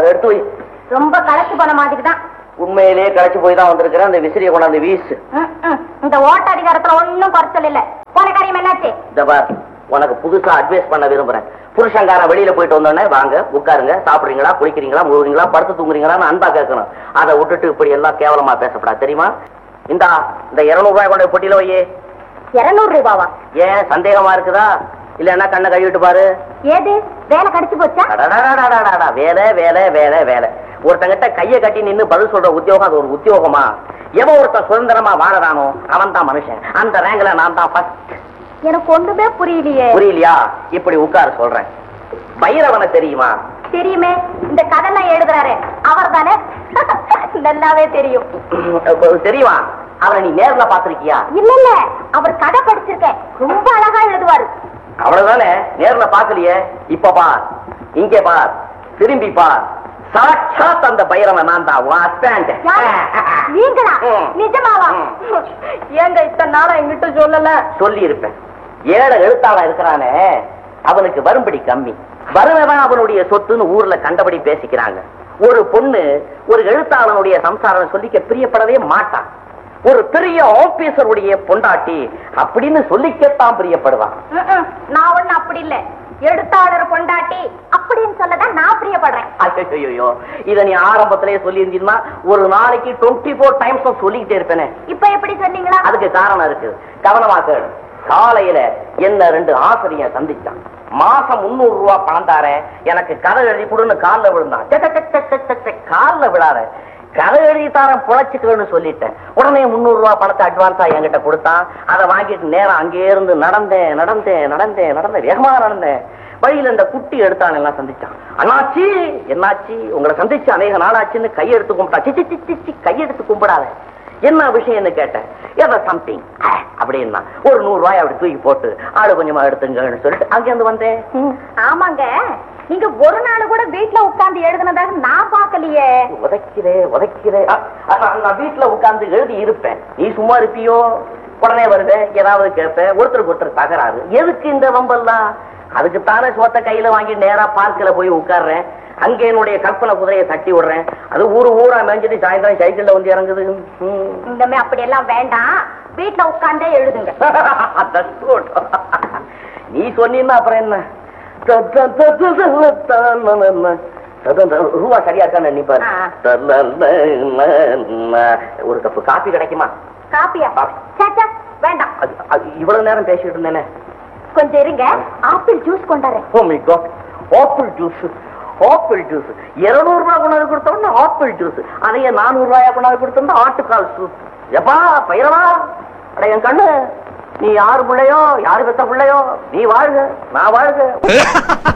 அதை எடுத்து வை ரொம்ப களைச்சு போன மாதிரி தான் உண்மையிலேயே களைச்சு போய் தான் வந்திருக்கிறேன் அந்த விசிறியை கொண்டாந்து வீசு ம், ம். இந்த ஓட்ட அதிகாரத்துல ஒண்ணும் குறைச்சல் இல்ல போன காரியம் என்னாச்சு இந்த பார் உனக்கு புதுசா அட்வைஸ் பண்ண விரும்புறேன் புருஷங்காரன் வெளியில போயிட்டு வந்தோடனே வாங்க உட்காருங்க சாப்பிடுறீங்களா குளிக்கிறீங்களா முழுகிறீங்களா படுத்து தூங்குறீங்களான்னு அன்பா கேட்கணும் அதை விட்டுட்டு இப்படி எல்லாம் கேவலமா பேசப்படாது தெரியுமா இந்தா இந்த இருநூறு ரூபாய் கொண்டு போய் பொட்டியில வையே இருநூறு ரூபாவா ஏன் சந்தேகமா இருக்குதா இல்லன்னா கண்ணை கழுவிட்டு பாரு ஏது வேலை கடிச்சு போச்சா அடடடடடடடா, வேலை வேலை வேலை வேலை ஒருத்தங்கிட்ட கைய கட்டி நின்னு பதில் சொல்ற உத்தியோகம் அது ஒரு உத்தியோகமா எவன் ஒருத்தன் சுதந்திரமா வாழறானோ அவன் தான் மனுஷன் அந்த ரேங்க்ல நான் தான் ஃபர்ஸ்ட் எனக்கு ஒண்ணுமே புரியலையே புரியலையா இப்படி உட்கார சொல்றேன் பைரவனை தெரியுமா தெரியுமே இந்த கதெல்லாம் எழுதுறாரு அவர் தானே நல்லாவே தெரியும் தெரியுமா அவனை நீ நேர்ல பாத்திருக்கியா இல்ல இல்ல அவர் கதை படிச்சிருக்கேன் ரொம்ப அழகா எழுதுவாரு அவ்வளவுதானே நேர்ல பாக்கலையே இப்ப பார் இங்கே பார் திரும்பி பார் சாட்சாத் அந்த பைரவன் நான் தான் உன் husband. யாரு? நீங்களா ம். நிஜமாவா ம். ஏங்க இத்தனை நாளா எங்கிட்ட சொல்லல சொல்லி இருப்பேன் ஏழை எழுத்தாளர் இருக்கிறானே அவனுக்கு வரும்படி கம்மி வருவன் அவனுடைய சொத்துன்னு ஊர்ல கண்டபடி பேசிக்கிறாங்க ஒரு பொண்ணு ஒரு எழுத்தாளனுடைய சம்சாரம் சொல்லிக்க பிரியப்படவே மாட்டான் ஒரு பெரிய ஆபீசருடைய பொண்டாட்டி அப்படின்னு சொல்லிக்கத்தான் பிரியப்படுவான் ம்ம். நான் ஒண்ணு அப்படி இல்ல எழுத்தாளர் பொண்டாட்டி அப்படின்னு சொல்லதான் நான் பிரியப்படுறேன் ஐயோ இத நீ ஆரம்பத்திலேயே சொல்லி ஒரு நாளைக்கு டுவெண்ட்டி ஃபோர் டைம்ஸ் சொல்லிக்கிட்டே இருப்பேனே இப்ப எப்படி சொன்னீங்களா அதுக்கு காரணம் இருக்கு கவனமா கேளு காலையில என்ன ரெண்டு ஆசிரியர் சந்திச்சான் மாசம் முன்னூறு ரூபாய் பணம் தாரேன் எனக்கு கதை எழுதி கொடுன்னு கால்ல விழுந்தான் சே, சே, சே, சே, சே, சே, சே, கால்ல விழாத கதை எழுதி தாரேன் புழைச்சுக்கணும்னு சொல்லிட்டேன் உடனே முன்னூறு ரூபாய் பணத்தை அட்வான்ஸா என்கிட்ட கொடுத்தான் அதை வாங்கிட்டு நேரம் அங்கே இருந்து நடந்தேன் நடந்தேன் நடந்தேன் நடந்தேன் வேகமா நடந்தேன் வழியில இந்த குட்டி எடுத்தான் எல்லாம் சந்திச்சான் அண்ணாச்சி என்னாச்சு உங்களை சந்திச்சு அநேக நாளாச்சுன்னு கையெடுத்து கும்பிட்டா சி, சி, சி, சி, சி, கையெடுத்து கும்பிடாத என்ன விஷயம்னு கேட்டேன் ஏதோ சம்திங் அப்படின்னா ஒரு நூறு ரூபாய் அப்படி தூக்கி போட்டு ஆடு கொஞ்சமா எடுத்துங்கன்னு சொல்லிட்டு அங்கேருந்து வந்தேன் ம். ஆமாங்க நீங்க ஒரு நாள் கூட வீட்ல உட்கார்ந்து எழுதுனதாக நான் பார்க்கலையே உதைக்கிறே உதைக்கிறே அ, அ, நான் நான் வீட்டுல உட்கார்ந்து எழுதி இருப்பேன் நீ சும்மா இருப்பியோ உடனே வருவேன் ஏதாவது கேட்பேன் ஒருத்தருக்கு ஒருத்தர் தகராறு எதுக்கு இந்த வம்பெல்லாம் அதுக்குத்தானே சோத்த கையில வாங்கி நேரா பார்க்கில் போய் உட்கார்றேன் அங்க என்னுடைய கற்பனை குதிரையை தட்டி விடுறேன் அது ஊரு ஊரா மேய்ஞ்சிட்டு சாயந்தரம் சைக்கிள்ல வந்து இறங்குது ம். இந்தமே அப்படி எல்லாம் வேண்டாம் வீட்ல உட்கார்ந்தே எழுதுங்க That's good. நீ சொன்னீன்னா அப்புறம் என்ன த, த, த, த, த, ல, த, ந, ந, ந. த, த, த, ரூபா சரியா இருக்கான்னு நினைப்பாரு ஆ. த, ல, ல, ந, ந. ஒரு கப்பு காபி கிடைக்குமா காப்பியா காப்பி. சேச்சா வேண்டாம் அது அது இவ்வளவு நேரம் பேசிட்டு இருந்தேனே கொஞ்சம் இருங்க ஆப்பிள் ஜூஸ் கொண்டாறேன் oh my god apple juice apple juice இருநூறு ரூபாய் கொண்டாந்து கொடுத்தோம்னா ஆப்பிள் ஜூஸ் அதையே நானூறு ரூபாயா கொண்டாந்து கொடுத்தோம்னா ஆட்டுக்கால் சூப் எப்பா பைரவா அட என் கண்ணு நீ யாரு பிள்ளையோ யாரு பெத்த பிள்ளையோ நீ வாழ்க நான் வாழ்க